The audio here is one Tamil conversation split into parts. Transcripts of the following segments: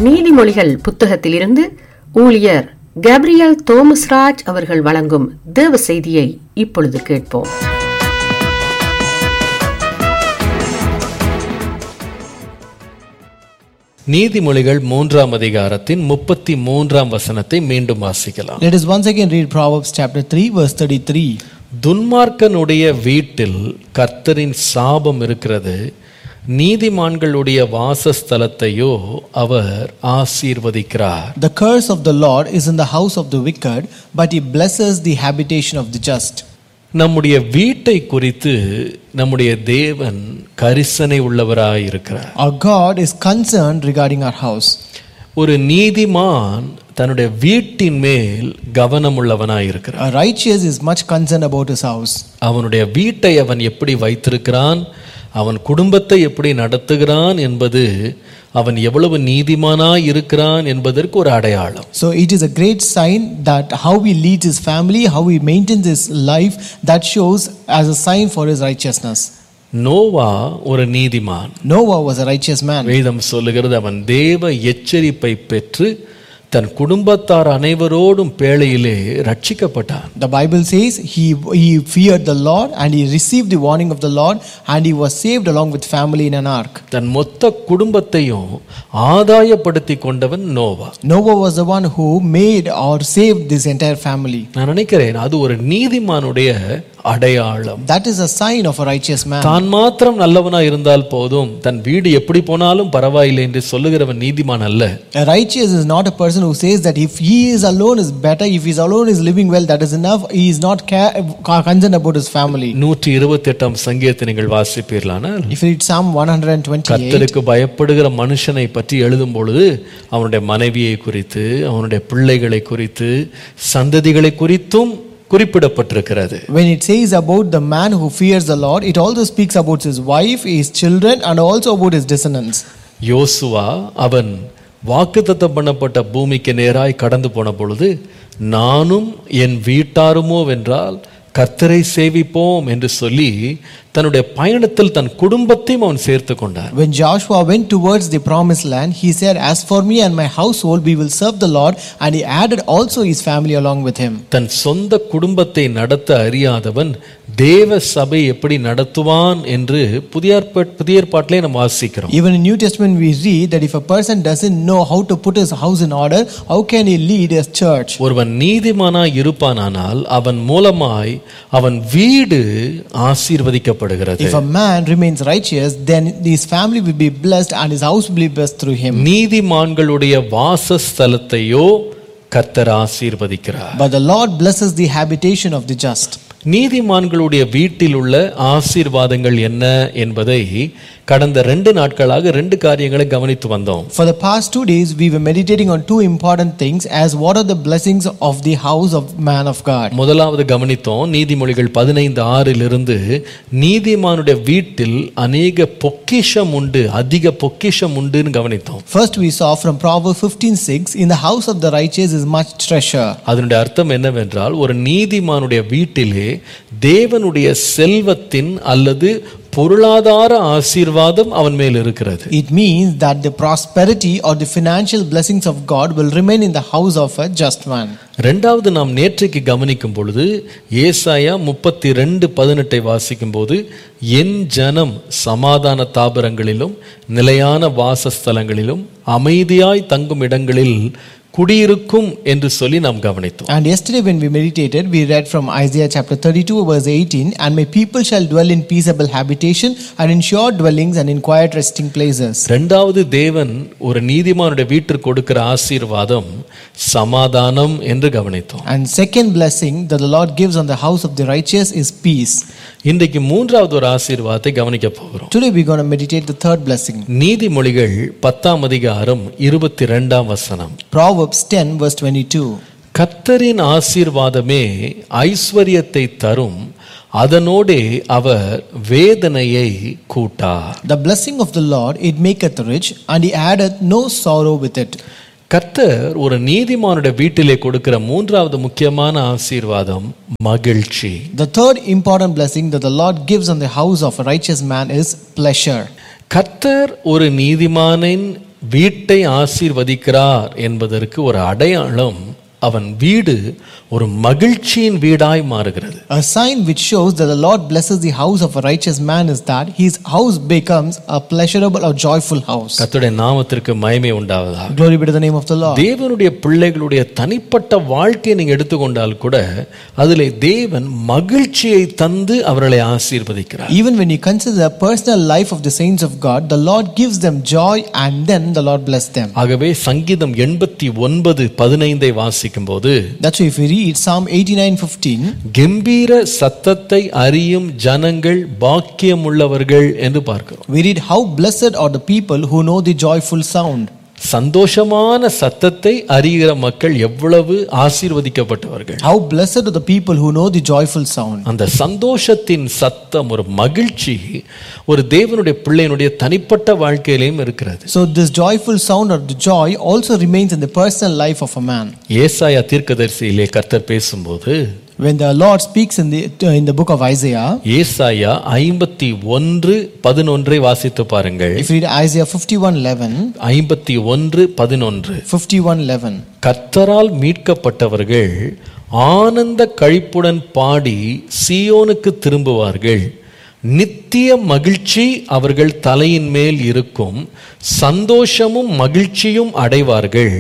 நீதிமொழிகள் புத்தகத்திலிருந்து ஊழியர் கேப்ரியல் தோமஸ்ராஜ் அவர்கள் வழங்கும் தேவ செய்தியை இப்பொழுது கேட்போம் நீதிமொழிகள் மூன்றாம் அதிகாரத்தின் முப்பத்தி மூன்றாம் வசனத்தை மீண்டும் வாசிக்கலாம் Let us once again read Proverbs chapter 3, verse 33. துன்மார்க்கனுடைய வீட்டில் கர்த்தரின் சாபம் இருக்கிறது நீதிமான்களுடைய வாசஸ்தலத்தையோ அவர் ஆசீர்வதிக்கிறார் The curse of the Lord is in the house of the wicked, but he blesses the habitation of the just. நம்முடைய வீட்டை குறித்து நம்முடைய தேவன் கரிசனை உள்ளவராய் இருக்கிறார் Our God is concerned regarding our house. ஒரு நீதிமான் தன்னுடைய வீட்டின் மேல் கவனம் உள்ளவனாய் இருக்கிறார் A righteous is much concerned about his house. அவனுடைய வீட்டை அவன் எப்படி வைத்திருக்கிறான் அவன் குடும்பத்தை எப்படி நடத்துகிறான் என்பது அவன் எவ்வளவு நீதிமானாய் இருக்கிறான் என்பதற்கு ஒரு அடையாளம் So it is a great sign that how he leads his family, how he maintains his life, that shows as a sign for his righteousness. Noah ஒரு நீதிமான் Noah was a righteous man. வேதம் சொல்லுகிறது அவன் தேவ எச்சரிப்பை பெற்று தன் குடும்பத்தார் அனைவரோடும் பேழையிலே ரட்சிக்கப்பட்டான் The Bible says he, he feared the Lord and he received the warning of the Lord and he was saved along with family in an ark. தன் மொத்த குடும்பத்தையும் ஆதாயப்படுத்தி கொண்டவன் Noah Noah was the one who made or saved this entire family. நான் நினைக்கிறேன் அது ஒரு நீதிமானுடைய அடையாளம் That is a sign of a righteous man. தான் மாத்திரம் நல்லவனா இருந்தால் போதும் தன் வீடு எப்படி போனாலும் பரவாயில்லை என்று சொல்லுகிறவன் நீதிமான் அல்ல A righteous is not a person who says that if he is alone is better, if he is alone is living well, that is enough. He is not care, concerned about his family. நூற்றி இருபத்தி எட்டாம் சங்கீதத்தை நீங்கள் வாசிப்பீர்களானால் If you read Psalm 128, கர்த்தருக்கு பயப்படுகிற மனுஷனை பற்றி எழுதும் பொழுது அவனுடைய மனைவியை குறித்து அவனுடைய பிள்ளைகளை குறித்து சந்ததிகளை குறித்தும் குறிப்பிடப்பட்டிருக்கிறது when it says about the man who fears the Lord, it also speaks about his wife, his children, and also about his descendants. யோசுவா அவன் வாக்குத்தத்தம் பண்ணப்பட்ட பூமிக்கு நேராய் கடந்து போன பொழுது நானும் என் வீட்டாருமோ வென்றால் கர்த்தரை சேவிப்போம் என்று சொல்லி தன்னுடைய பயணத்தில் தன் குடும்பத்தையும் அவன் சேர்த்து கொண்டார் When Joshua went towards the promised land, he said, As for me and my household, we will serve the Lord. And he added also his family along with him. தன் சொந்த குடும்பத்தை நடத்த அறியாதவன் தேவ சபை எப்படி நடத்துவான் என்று புதிய ஏற்ப- புதிய ஏற்பாட்டிலே நம்ம வாசிக்கிறோம் Even in New Testament, we read that if a person doesn't know how to put his house in order, how can he lead his church? ஒருவன் நீதிமானாய் இருப்பானானால் அவன் மூலமாய் அவன் வீடு ஆசீர்வதிக்கப்படுகிறது If a man remains righteous, then his family will be blessed and his house will be blessed through him. நீதிமான்களுடைய வாசஸ்தலத்தையோ கர்த்தர் ஆசீர்வதிக்கிறார் But the Lord blesses the habitation of the just. நீதிமான்களுடைய வீட்டில் உள்ள ஆசீர்வாதங்கள் என்ன என்பதை கடந்த ரெண்டு நாட்களாக ரெண்டு காரியங்களை கவனித்து வந்தோம் For the past two days, we were meditating on two important things as what are the blessings of the house of man of God. முதலாவது கவனித்தோம் நீதிமொழிகள் பதினைந்து ஆறிலிருந்து நீதிமானுடைய வீட்டில் அநேக பொக்கிஷம் உண்டு அதிக பொக்கிஷம் உண்டுன்னு கவனித்தோம் First, we saw from Proverbs 15:6, in the house of the righteous is much treasure. அதனுடைய அர்த்தம் என்னவென்றால் ஒரு நீதிமானுடைய வீட்டிலே தேவனுடைய செல்வத்தின் அல்லது பொருளாதார ஆசீர்வாதம் அவன் மேல் இருக்கிறது It means that the prosperity or the financial blessings of God will remain in the house of a just man. ரெண்டாவது நாம் நேற்றைக்கு கவனிக்கும் பொழுது ஏசாயா முப்பத்தி ரெண்டு பதினெட்டை வாசிக்கும் போது என் ஜனம் சமாதான தாபரங்களிலும் நிலையான வாசஸ்தலங்களிலும் அமைதியாய் தங்கும் இடங்களில் குடியிருக்கும் என்று சொல்லி நாம் கவனித்தோம் And yesterday, when we meditated, we read from Isaiah chapter 32, verse 18 And my people shall dwell in peaceable habitation, and in sure dwellings, and in quiet resting places. ரெண்டாவது தேவன் ஒரு நீதிமானுடைய வீட்டிற்கு கொடுக்கிற ஆசீர்வாதம் சமாதானம் என்று கவனித்தோம் And second blessing that the Lord gives on the house of the righteous is peace. இன்றைக்கு மூன்றாவது ஒரு ஆசீர்வாதத்தை கவனிக்க போகிறோம் Today, we're going to meditate the third blessing. நீதிமொழிகள் பத்தாம் அதிகாரம் இருபத்தி ரெண்டாம் வசனம் Proverbs 10, verse 22. கர்த்தரின் ஆசீர்வாதமே ஐஸ்வர்யத்தை தரும் அதனோடே அவர் வேதனையை கூட்டார் The blessing of the Lord, it maketh rich, and he addeth no sorrow with it. கர்த்தர் ஒரு நீதிமானுடைய வீட்டிலே கொடுக்கிற மூன்றாவது முக்கியமான ஆசீர்வாதம் மகிழ்ச்சி The third important blessing that the Lord gives on the house of a righteous man is pleasure. கர்த்தர் ஒரு நீதிமானின் வீட்டை ஆசீர்வதிக்கிறார் என்பதற்கு ஒரு அடையாளம் அவன் வீடு ஒரு மகிழ்ச்சியின் வீடாய் மாறுகிறது A sign which shows that the Lord blesses the house of a righteous man is that his house becomes a pleasurable or joyful house. கர்த்தருடைய நாமத்திற்கு மயமே உண்டாவதா Glory be to the name of the Lord. தேவனுடைய பிள்ளைகளுடைய தனிப்பட்ட வாழ்க்கையை நீங்க எடுத்துக்கொண்டால் கூட அதிலே தேவன் மகிழ்ச்சியை தந்து அவர்களை ஆசீர்வதிக்கிறார் Even when you consider the personal life of the saints of God, the Lord gives them joy and then the Lord bless them. ஆகவே சங்கீதம் எண்பத்தி ஒன்பது பதினைந்தை வாசிக்கும் போது That's why if we read Psalm 89:15, கம்பீர சத்தத்தை அறியும் ஜனங்கள் பாக்கியம் உள்ளவர்கள் என்று பார்க்கிறோம் we read how blessed are the people who know the joyful sound. சந்தோஷமான சத்தத்தை அறிகிற மக்கள் எவ்வளவு ஆசீர்வதிக்கப்பட்டவர்கள் How blessed are the people who know the joyful sound. அந்த சந்தோஷத்தின் சத்தம் ஒரு மகிழ்ச்சி ஒரு தேவனுடைய பிள்ளையினுடைய தனிப்பட்ட வாழ்க்கையிலையும் இருக்கிறது So this joyful sound or the joy also remains in the personal life of a man. ஏசாயா தீர்க்கதரிசியிலே கர்த்தர் பேசும்போது When the Lord speaks in the in the book of Isaiah, ஏசாயா ஐம்பத்தி ஒன்று பதினொன்றை வாசித்து பாருங்கள் if you read Isaiah 51:11, ஐம்பத்தி ஒன்று பதினொன்று 51:11, கர்த்தரால் மீட்கப்பட்டவர்கள் ஆனந்த கழிப்புடன் பாடி சீயோனுக்கு திரும்புவார்கள் நித்திய மகிழ்ச்சி அவர்கள் தலையின் மேல் இருக்கும் சந்தோஷமும் மகிழ்ச்சியும் அடைவார்கள்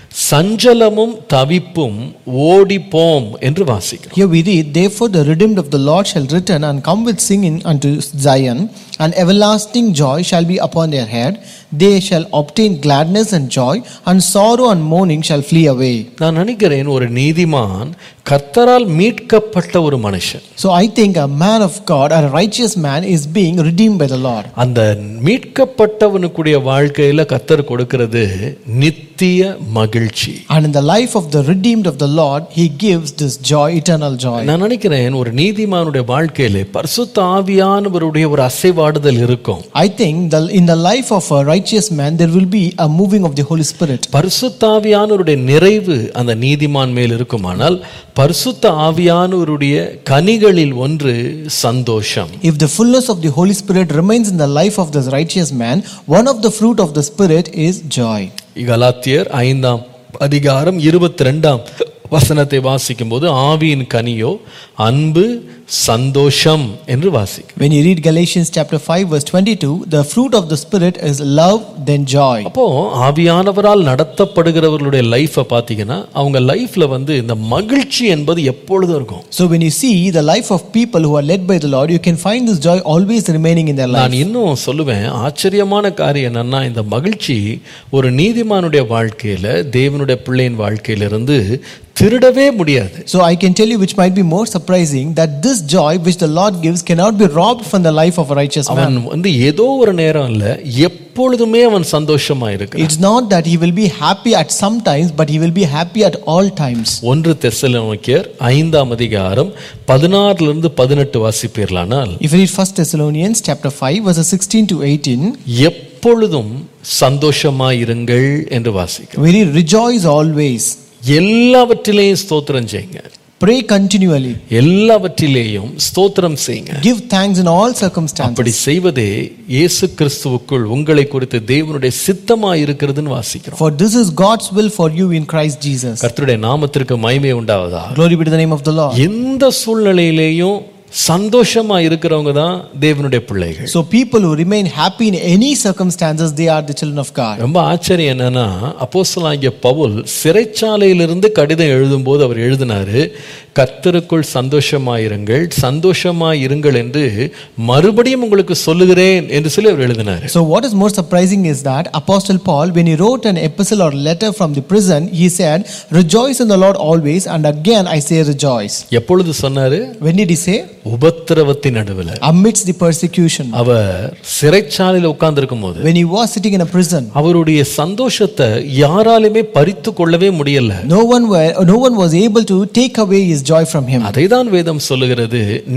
சஞ்சலமும் தவிப்பும் ஓடிப்போம் என்று வாசிக்கிறோம் Here we read, Therefore the redeemed of the Lord shall return and come with singing unto Zion, and everlasting joy shall be upon their head. They shall obtain gladness and joy, and sorrow and mourning shall flee away. நான் நினைக்கிறேன் ஒரு நீதிமான் கர்த்தரால் மீட்கப்பட்ட ஒரு மனுஷன் So I think a man of God, or a righteous man, is being redeemed by the Lord. அந்த மீட்கப்பட்டவனுக்குடைய வாழ்க்கையில கர்த்தர் கொடுக்கிறது நித்திய மகிழ்ச்சி And in the life of the redeemed of the Lord, he gives this joy, eternal joy. நான் நினைக்கிறேன் ஒரு நீதிமானுடைய வாழ்க்கையில பரிசுத்த ஆவியானவருடைய ஒரு அசைவாடுதல் இருக்கும் I think the, in the life of a righteous man, there will be a moving of the Holy Spirit. பரிசுத்த ஆவியானவருடைய நிறைவு அந்த நீதிமான் மேல் இருக்குமானால் பரிசுத்த ஆவியானவருடைய கனிகளில் ஒன்று சந்தோஷம் If the fullness of the Holy Spirit remains in the life of this righteous man, one of the fruit of the Spirit is joy. கலாத்தியர் ஐந்தாம் அதிகாரம் இருபத்தி ரெண்டாம் வசனத்தை வாசிக்கும் போது ஆவியின் கனியோ அன்பு சந்தோஷம் என்று வாசிக்கும் When you read Galatians chapter 5 verse 22, the fruit of the Spirit is love, then joy. அப்போ ஆவியானவரால் நடத்தப்படுகிறவர்களுடைய லைஃப்பை பார்த்தீங்கன்னா அவங்க லைஃப்ல வந்து இந்த மகிழ்ச்சி என்பது எப்பொழுதும் இருக்கும் So when you see the life of people who are led by the Lord, you can find this joy always remaining in their life. நான் இன்னும் சொல்லுவேன் ஆச்சரியமான காரியம் என்னன்னா இந்த மகிழ்ச்சி ஒரு நீதிமானுடைய வாழ்க்கையில தேவனுடைய பிள்ளையின் வாழ்க்கையிலிருந்து திருடவே முடியாது So I can tell you which might be more surprising that this joy which the Lord gives cannot be robbed from the life of a righteous man. அவன் வந்து ஏதோ ஒரு நேரம் இல்ல எப்பொழுதுமே அவன் சந்தோஷமா இருக்கு It's not that he will be happy at some times, but he will be happy at all times. ஒன்று தெசலோனிக்கேயர் ஐந்தாம் அதிகாரம் பதினாறுல இருந்து பதினெட்டு வாசிப்பீர்களானால் If you read 1 Thessalonians chapter 5 verses 16 to 18, எப்பொழுதும் சந்தோஷமாயிருங்கள் என்று வாசிக்கிறோம் we read rejoice always, எல்லாவற்றிலேயும் ஸ்தோத்திரம் செய்யுங்க pray continually, எல்லாவற்றிலேயும் ஸ்தோத்திரம் செய்யுங்க give thanks in all circumstances. அப்படி செய்வதே இயேசு கிறிஸ்துவுக்குள் உங்களை குறித்து தேவனுடைய சித்தமா இருக்கிறதுன்னு வாசிக்கிறோம் For this is God's will for you in Christ Jesus. கர்த்தருடைய நாமத்திற்கு மகிமை உண்டாவதா Glory be to the name of the Lord. எந்த சூழ்நிலையிலேயும் சந்தோஷமா இருக்கிறவங்க தான் தேவனுடைய பிள்ளைகள் So people who remain happy in any circumstances, they are the children of God. ரொம்ப ஆச்சரியம் என்னன்னா அப்போஸ்தலனாகிய பவுல் சிறைச்சாலையிலிருந்து கடிதம் எழுதும்போது அவர் எழுதினாரு கர்த்தருக்குள் சந்தோஷமாயிருங்கள் சந்தோஷமாயிருங்கள் என்று மறுபடியும் உங்களுக்கு சொல்லுகிறேன் என்று சொல்லி அவர் எழுதினாரு So what is more surprising is that Apostle Paul, when he wrote an epistle or letter from the prison, he said, "Rejoice in the Lord always, and again I say rejoice." எப்பொழுது சொன்னாரு When did he say? உபத்திரவத்தின் நடுவில் Amidst the persecution. அவர் சிறைச்சாலையில் உட்கார்ந்திருக்கும் போது When he was sitting in a prison, அவருடைய சந்தோஷத்தை யாராலுமே பறித்து கொள்ளவே முடியல no one were, no one was able to take away his joy from him. அதைதான் வேதம் சொல்லுகிறது நித்திய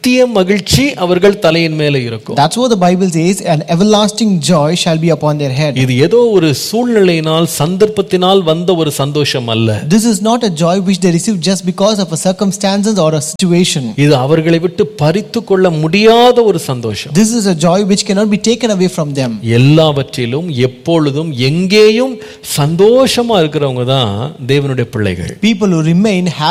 நித்திய மகிழ்ச்சி அவர்கள் தலையின் மேல இருக்கும் That's what the Bible says, an everlasting joy shall be upon their head. இது ஏதோ ஒரு சூழ்நிலையினால் சந்தர்ப்பத்தினால் வந்த ஒரு சந்தோஷம் அல்ல This is not a joy which they receive just because of a circumstances or a situation. இது அவர்களை விட்டு பறித்து கொள்ள முடியாத ஒரு சந்தோஷம் This is a joy which cannot be taken away from them. எல்லாவற்றிலும் எப்பொழுதும் எங்கேயும் சந்தோஷமா இருக்கிறவங்க தான் தேவனுடைய பிள்ளைகள் People who remain happy